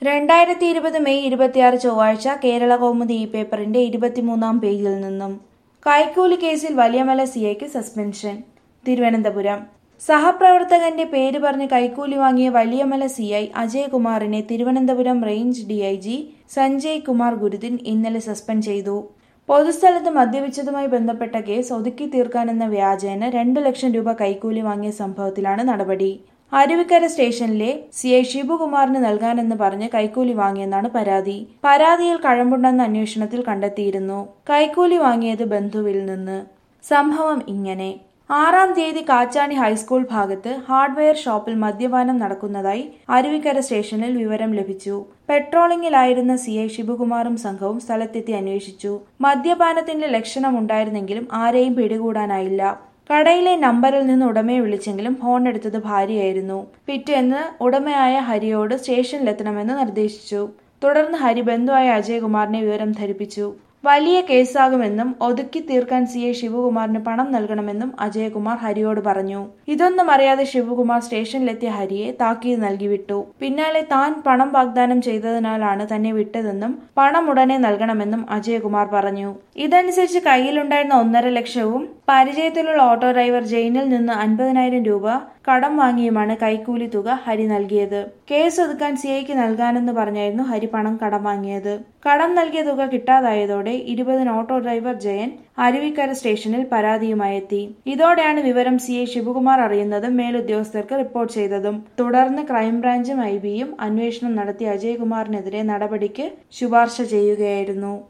രണ്ടായിരത്തി ഇരുപത് മെയ് ഇരുപത്തിയാറ് ചൊവ്വാഴ്ച കേരള കൗമുദി ഈ പേപ്പറിന്റെ ഇരുപത്തിമൂന്നാം പേജിൽ നിന്നും കൈക്കൂലി കേസിൽ വലിയമല സിഐക്ക് സസ്പെൻഷൻ തിരുവനന്തപുരം സഹപ്രവർത്തകന്റെ പേര് പറഞ്ഞ് കൈക്കൂലി വാങ്ങിയ വലിയമല സിഐ അജയകുമാറിനെ തിരുവനന്തപുരം റേഞ്ച് ഡിഐജി സഞ്ജയ് കുമാർ ഗുരുദിൻ ഇന്നലെ സസ്പെൻഡ് ചെയ്തു പൊതുസ്ഥലത്ത് മദ്യപിച്ചതുമായി ബന്ധപ്പെട്ട കേസ് ഒതുക്കി തീർക്കാനെന്ന വ്യാജേന രണ്ടു ലക്ഷം രൂപ കൈക്കൂലി വാങ്ങിയ സംഭവത്തിലാണ് നടപടി അരുവിക്കര സ്റ്റേഷനിലെ സി ഐ ഷിബുകുമാറിന് നൽകാനെന്ന് പറഞ്ഞ് കൈക്കൂലി വാങ്ങിയെന്നാണ് പരാതി പരാതിയിൽ കഴമ്പുണ്ടെന്ന അന്വേഷണത്തിൽ കണ്ടെത്തിയിരുന്നു കൈക്കൂലി വാങ്ങിയത് ബന്ധുവിൽ നിന്ന് സംഭവം ഇങ്ങനെ ആറാം തീയതി കാച്ചാണി ഹൈസ്കൂൾ ഭാഗത്ത് ഹാർഡ്വെയർ ഷോപ്പിൽ മദ്യപാനം നടക്കുന്നതായി അരുവിക്കര സ്റ്റേഷനിൽ വിവരം ലഭിച്ചു പെട്രോളിംഗിലായിരുന്ന സി ഐ ശിവകുമാറും സംഘവും സ്ഥലത്തെത്തി അന്വേഷിച്ചു മദ്യപാനത്തിന്റെ ലക്ഷണമുണ്ടായിരുന്നെങ്കിലും ആരെയും പിടികൂടാനായില്ല കടയിലെ നമ്പറിൽ നിന്ന് ഉടമയെ വിളിച്ചെങ്കിലും ഫോൺ എടുത്തത് ഭാര്യയായിരുന്നു പിറ്റേന്ന് ഉടമയായ ഹരിയോട് സ്റ്റേഷനിലെത്തണമെന്ന് നിർദ്ദേശിച്ചു തുടർന്ന് ഹരി ബന്ധുവായ അജയകുമാറിനെ വിവരം ധരിപ്പിച്ചു വലിയ കേസാകുമെന്നും ഒതുക്കി തീർക്കാൻ സി എ ശിവകുമാറിന് പണം നൽകണമെന്നും അജയകുമാർ ഹരിയോട് പറഞ്ഞു ഇതൊന്നും അറിയാതെ ശിവകുമാർ സ്റ്റേഷനിലെത്തിയ ഹരിയെ താക്കീത് നൽകി വിട്ടു പിന്നാലെ താൻ പണം വാഗ്ദാനം ചെയ്തതിനാലാണ് തന്നെ വിട്ടതെന്നും പണം ഉടനെ നൽകണമെന്നും അജയകുമാർ പറഞ്ഞു ഇതനുസരിച്ച് കയ്യിലുണ്ടായിരുന്ന ഒന്നര ലക്ഷവും പരിചയത്തിലുള്ള ഓട്ടോ ഡ്രൈവർ ജയിനിൽ നിന്ന് അൻപതിനായിരം രൂപ കടം വാങ്ങിയുമാണ് കൈക്കൂലി തുക ഹരി നൽകിയത് കേസ് ഒതുക്കാൻ സിഐക്ക് നൽകാനെന്ന് പറഞ്ഞായിരുന്നു ഹരി പണം കടം വാങ്ങിയത് കടം നൽകിയ തുക കിട്ടാതായതോടെ ഇരുപതിന് ഓട്ടോ ഡ്രൈവർ ജയൻ അരുവിക്കര സ്റ്റേഷനിൽ പരാതിയുമായി എത്തി ഇതോടെയാണ് വിവരം സി ഐ ശിവകുമാർ അറിയുന്നതും മേലുദ്യോഗസ്ഥർക്ക് റിപ്പോർട്ട് ചെയ്തതും തുടർന്ന് ക്രൈംബ്രാഞ്ചും ഐ ബിയും അന്വേഷണം നടത്തി അജയകുമാറിനെതിരെ നടപടിക്ക് ശുപാർശ ചെയ്യുകയായിരുന്നു